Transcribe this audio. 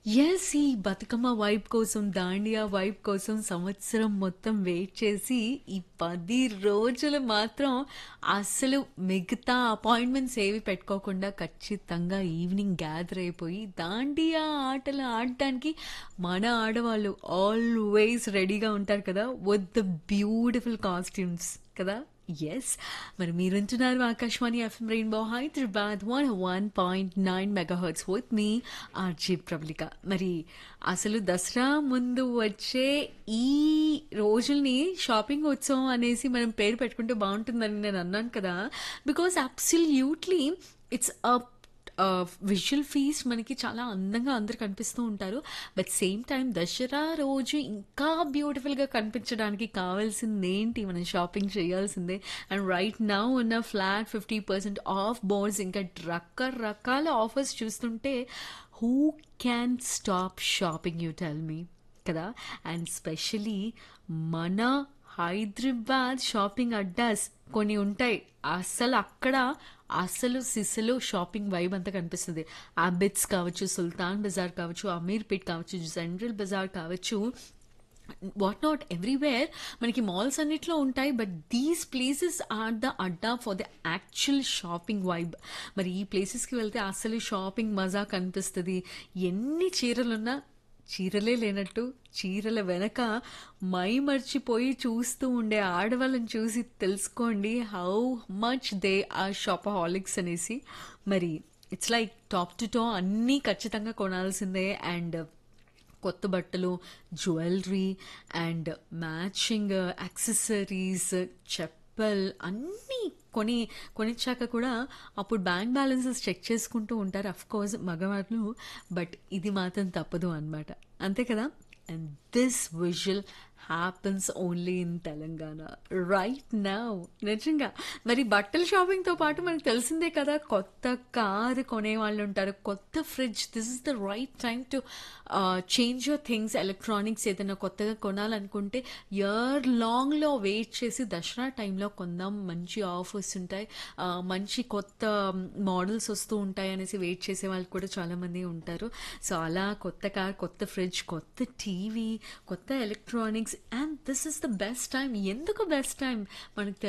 Yes. ఈ Bathukamma vibe కోసం, Dandiya vibe కోసం సంవత్సరం మొత్తం వెయిట్ చేసి, ఈ 10 రోజులు మాత్రం అస్సలు మిగతా అపాయింట్‌మెంట్స్ ఏవి పెట్టుకోకుండా ఖచ్చితంగా ఈవినింగ్ గ్యాదర్ అయిపోయి, దాండియా ఆటలు ఆడటానికి మన ఆడవాళ్ళు ఆల్‌వేస్ రెడీగా ఉంటారు కదా! విత్ ద బ్యూటిఫుల్ కాస్ట్యూమ్స్ కదా! యెస్. మరి మీరు వింటున్నారు Akashvani FM rainbow Hyderabad 101.9 megahertz with me RJ Prabalika. మరి అసలు దసరా ముందు వచ్చే ఈ రోజుల్ని షాపింగ్ ఉత్సవం అనేసి మనం పేరు పెట్టుకుంటే బావుంటుందని నేను అన్నాను కదా! బికాజ్ అబ్సల్యూట్‌లీ ఇట్స్ అ ఆహ్, విజువల్ ఫీస్ట్ మనకి చాలా అందంగా అందరూ కనిపిస్తూ ఉంటారు. బట్ సేమ్ టైమ్ దసరా రోజు ఇంకా బ్యూటిఫుల్‌గా కనిపించడానికి కావాల్సిందేంటి? మనం షాపింగ్ చేయాల్సిందే. అండ్ రైట్ నౌ ఉన్న ఫ్లాట్ 50% ఆఫ్ బోర్డ్స్ ఇంకా రకరకాల ఆఫర్స్ చూస్తుంటే who can stop shopping you tell me కదా! అండ్ స్పెషల్లీ మన హైదరాబాద్ షాపింగ్ అడ్డాస్ కొన్ని ఉంటాయి. అస్సలు అక్కడ అసలు సిసలు షాపింగ్ వైబ్ అంతా కనిపిస్తది. అబిడ్స్ కావచ్చు, సుల్తాన్ బజార్ కావచ్చు, అమీర్పేట్ కావచ్చు, సెంట్రల్ బజార్ కావచ్చు. వాట్ నాట్ ఎవ్రీవేర్ మనకి మాల్స్ అన్నిట్లో ఉంటాయి. But these places are the అడ్డా for the actual shopping vibe. మరి ఈ ప్లేసెస్‌కి వెళ్తే అసలు షాపింగ్ మజా కనిపిస్తది. ఎన్ని చీరలున్నా చీరలే లేనట్టు చీరల వెనక మైమర్చిపోయి చూస్తూ ఉండే ఆడవాళ్ళని చూసి తెలుసుకోండి how much they are shopaholics అనేసి. మరి ఇట్స్ లైక్ టాప్ టు టా అన్నీ ఖచ్చితంగా కొనాల్సిందే. అండ్ కొత్త బట్టలు, jewellery and matching accessories, chappal అన్నీ కొని కొనిచ్చాక కూడా అప్పుడు బ్యాంక్ బ్యాలెన్సెస్ చెక్ చేసుకుంటూ ఉంటారు అఫ్‌కోర్స్ మగవాళ్ళు. బట్ ఇది మాత్రం తప్పదు అనమాట. అంతే కదా! And this visual happens only in Telangana right now. నిజంగా. మరి బట్టల షాపింగ్‌తో పాటు మనకు తెలిసిందే కదా! కొత్త కారు కొనేవాళ్ళు ఉంటారు. కొత్త fridge this is the right time to ah, change your things electronics ఏదైనా కొత్తగా కొనాలనుకుంటే ఇయర్ లాంగ్‌లో వెయిట్ చేసి దసరా టైంలో కొందాం. మంచి ఆఫర్స్ ఉంటాయి. ఆహ్, మంచి కొత్త మోడల్స్ వస్తూ ఉంటాయి అనేసి వెయిట్ చేసే వాళ్ళు కూడా చాలామంది ఉంటారు. సో, అలా కొత్త కార్, కొత్త ఫ్రిడ్జ్, కొత్త టీవీ, కొత్త electronics and this is the best time. ఎందుకు బెస్ట్ టైమ్? మనకు తె